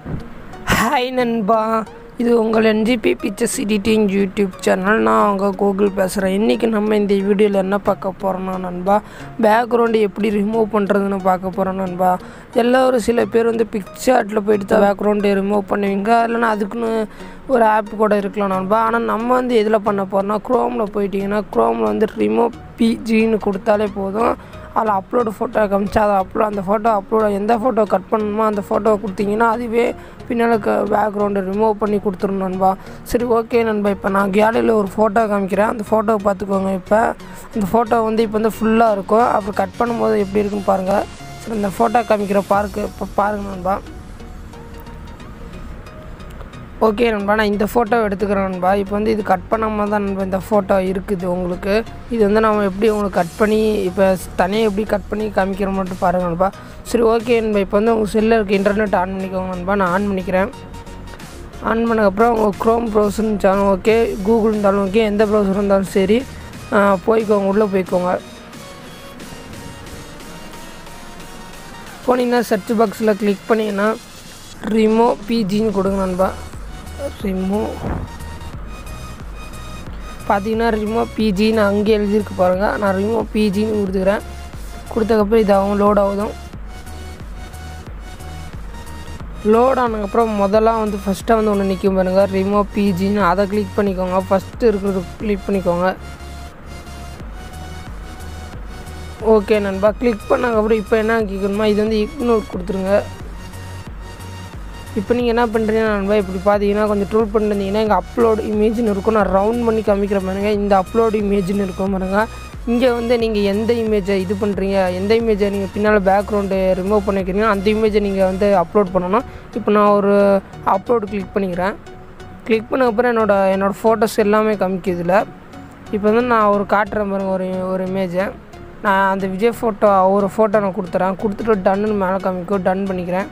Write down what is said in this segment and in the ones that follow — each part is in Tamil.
ஹாய் நண்பா இது உங்கள் NGP pictures editing YouTube channel நான் உங்கள் கூகுள் பேசுகிறேன் இன்றைக்கி நம்ம இந்த வீடியோவில் என்ன பார்க்க போகிறோம்னா நண்பா பேக்ரவுண்டு எப்படி ரிமூவ் பண்ணுறதுன்னு பார்க்க போகிறோம் நண்பா எல்லோரும் சில பேர் வந்து பிக்சார்ட்டில் போயிட்டு தான் பேக்ரவுண்டை ரிமூவ் பண்ணுவீங்க இல்லைன்னா அதுக்குன்னு ஒரு ஆப் கூட இருக்கலாம் நண்பா ஆனால் நம்ம வந்து எதில் பண்ண போகிறோம்னா க்ரோமில் போயிட்டீங்கன்னா க்ரோமில் வந்து ரிமூவ் பிஜின்னு கொடுத்தாலே போதும் அதில் அப்லோடு ஃபோட்டோ காமிச்சா அதை அப்லோட் அந்த ஃபோட்டோ அப்லோட் எந்த ஃபோட்டோ கட் பண்ணணுமோ அந்த ஃபோட்டோவை கொடுத்தீங்கன்னா அதுவே பின்னால் பேக்ரவுண்டை ரிமூவ் பண்ணி கொடுத்துரும் நண்பா சரி ஓகே நண்பா இப்போ நான் கேலரியில் ஒரு ஃபோட்டோ காமிக்கிறேன் அந்த ஃபோட்டோவை பார்த்துக்கோங்க இப்போ அந்த ஃபோட்டோ வந்து இப்போ வந்து ஃபுல்லாக இருக்கும் அப்புறம் கட் பண்ணும்போது எப்படி இருக்குன்னு பாருங்கள் சரி இந்த ஃபோட்டோ காமிக்கிற பார்க்கு இப்போ பாருங்கள் நண்பா ஓகே நண்பா நான் இந்த ஃபோட்டோ எடுத்துக்கிறேன் நண்பா இப்போ வந்து இது கட் பண்ணாமல் தான் நண்பா இந்த ஃபோட்டோ இருக்குது உங்களுக்கு இது வந்து நம்ம எப்படி உங்களுக்கு கட் பண்ணி இப்போ தனியாக எப்படி கட் பண்ணி காமிக்கிற மட்டும் பாருங்கள் நண்பா சரி ஓகே நண்பா இப்போ வந்து உங்கள் செல்லில் இருக்க இன்டர்நெட் ஆன் பண்ணிக்கோங்க நண்பா நான் ஆன் பண்ணிக்கிறேன் ஆன் பண்ணக்கப்புறம் உங்கள் க்ரோம் ப்ரௌசர் இருந்தாலும் ஓகே கூகுள் இருந்தாலும் ஓகே எந்த ப்ரௌசர் இருந்தாலும் சரி போய்க்கோங்க உள்ளே போய்க்கோங்க போனீங்கன்னா சர்ச் பாக்ஸில் கிளிக் பண்ணிங்கன்னா ரிமோ பிஜின்னு கொடுங்க நண்பா ரிமோ பார்த்தீங்கன்னா ரிமோ பிஜின்னு அங்கே எழுதியிருக்கு பாருங்கள் நான் ரிமோ பிஜின்னு கொடுத்துக்கிறேன் கொடுத்ததுக்கப்புறம் இதாகும் லோட் ஆகுதும் லோட் ஆனதுக்கப்புறம் முதல்ல வந்து ஃபஸ்ட்டாக வந்து ஒன்று நிற்கும் பாருங்கள் ரிமோ பிஜின்னு அதை கிளிக் பண்ணிக்கோங்க ஃபஸ்ட்டு இருக்கிறது கிளிக் பண்ணிக்கோங்க ஓகே நண்பா கிளிக் பண்ணதுக்கப்புறம் இப்போ என்ன கேட்கணுமா இது வந்து இக்னோர் கொடுத்துருங்க இப்போ நீங்கள் என்ன பண்ணுறீங்க நண்பா இப்படி பார்த்தீங்கன்னா கொஞ்சம் ட்ரூல் பண்ணிருந்தீங்கன்னா இங்கே அப்லோட் இமேஜ்னு இருக்கும் நான் ரவுண்ட் பண்ணி காமிக்கிற பாருங்க இந்த அப்லோட் இமேஜ்னு இருக்கும் பாருங்க இங்கே வந்து நீங்கள் எந்த இமேஜை இது பண்ணுறீங்க எந்த இமேஜை நீங்கள் பின்னால் பேக்ரவுண்டு ரிமூவ் பண்ணிக்கிறீங்களோ அந்த இமேஜை நீங்கள் வந்து அப்லோட் பண்ணணும் இப்போ நான் ஒரு அப்லோடு கிளிக் பண்ணிக்கிறேன் கிளிக் பண்ண அப்புறம் என்னோடய என்னோடய ஃபோட்டோஸ் எல்லாமே காமிக்குதுல இப்போ வந்து நான் ஒரு காட்டுறேன் பாருங்க ஒரு ஒரு இமேஜை நான் அந்த விஜய் ஃபோட்டோ ஒரு ஃபோட்டோ நான் கொடுத்துறேன் கொடுத்துட்டு டன்னு மேலே காமிக்கும் டன் பண்ணிக்கிறேன்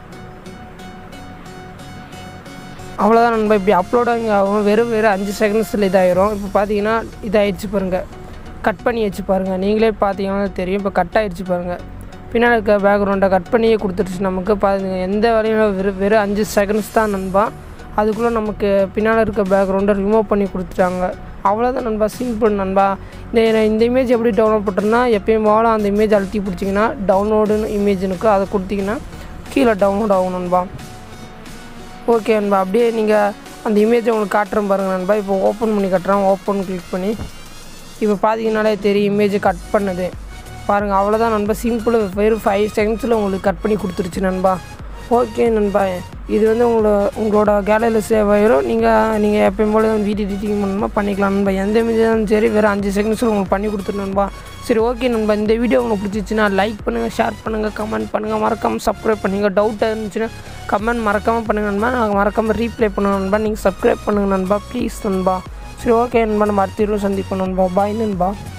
அவ்வளோதான் நண்பா இப்படி அப்லோட் ஆகி ஆகும் வெறும் வெறும் அஞ்சு செகண்ட்ஸில் இதாயிரும் இப்போ பார்த்தீங்கன்னா இதாகிடுச்சு பாருங்கள் கட் பண்ணி வச்சு பாருங்கள் நீங்களே பார்த்தீங்கன்னா தெரியும் இப்போ கட் ஆகிடுச்சு பாருங்கள் பின்னால் இருக்க பேக்ரவுண்டை கட் பண்ணியே கொடுத்துருச்சு நமக்கு பாருங்க எந்த வேலையும் வெறும் வெறும் அஞ்சு செகண்ட்ஸ் தான் நண்பா அதுக்குள்ளே நமக்கு பின்னால் இருக்க பேக்ரவுண்டை ரிமூவ் பண்ணி கொடுத்துட்டாங்க அவ்வளோதான் நண்பா சிம்பிள் நண்பா இந்த இந்த இமேஜ் எப்படி டவுன்லோட் பண்ணுறேன்னா எப்பயும் போல அந்த இமேஜ் அழுத்தி பிடிச்சிங்கன்னா டவுன்லோடுன்னு இமேஜ் இருக்கும் அதை கொடுத்தீங்கன்னா கீழே டவுன்லோட் ஆகும் நண்பா ஓகே நண்பா அப்படியே நீங்கள் அந்த இமேஜை உங்களுக்கு காட்டுறேன் பாருங்கள் நண்பா இப்போ ஓப்பன் பண்ணி காட்டுறேன் ஓப்பன் கிளிக் பண்ணி இப்போ பார்த்தீங்கன்னாலே தெரியும் இமேஜ் கட் பண்ணது பாருங்கள் அவ்வளோதான் நண்பா சிம்பிள் வெறும் ஃபைவ் செகண்ட்ஸில் உங்களுக்கு கட் பண்ணி கொடுத்துருச்சு நண்பா ஓகே நண்பா இது வந்து உங்களோட உங்களோட கேலரியில் சேவ் ஆயிரும் நீங்கள் நீங்கள் எப்பயும் போல வீடியோ எடிட்டிங் பண்ணணுமா பண்ணிக்கலாம் நண்பா எந்த இமேஜ் இருந்தாலும் சரி வெறும் அஞ்சு செகண்ட்ஸில் உங்களுக்கு பண்ணி கொடுத்துரு நண்பா சரி ஓகே நண்பா இந்த வீடியோ உங்களுக்கு பிடிச்சிச்சுன்னா லைக் பண்ணுங்கள் ஷேர் பண்ணுங்கள் கமெண்ட் பண்ணுங்கள் மறக்காமல் சப்ஸ்கிரைப் பண்ணுங்கள் டவுட்டாக இருந்துச்சுன்னா கமெண்ட் மறக்காமல் பண்ணுங்கள் நண்பா நான் மறக்காமல் ரீப்ளை பண்ணுங்க நண்பா நீங்கள் சப்ஸ்கிரைப் பண்ணுங்கள் நண்பா ப்ளீஸ் நண்பா சரி ஓகே நண்பா நம்ம அடுத்த வீடியோ சந்திப்போம் நண்பா பாய் நண்பா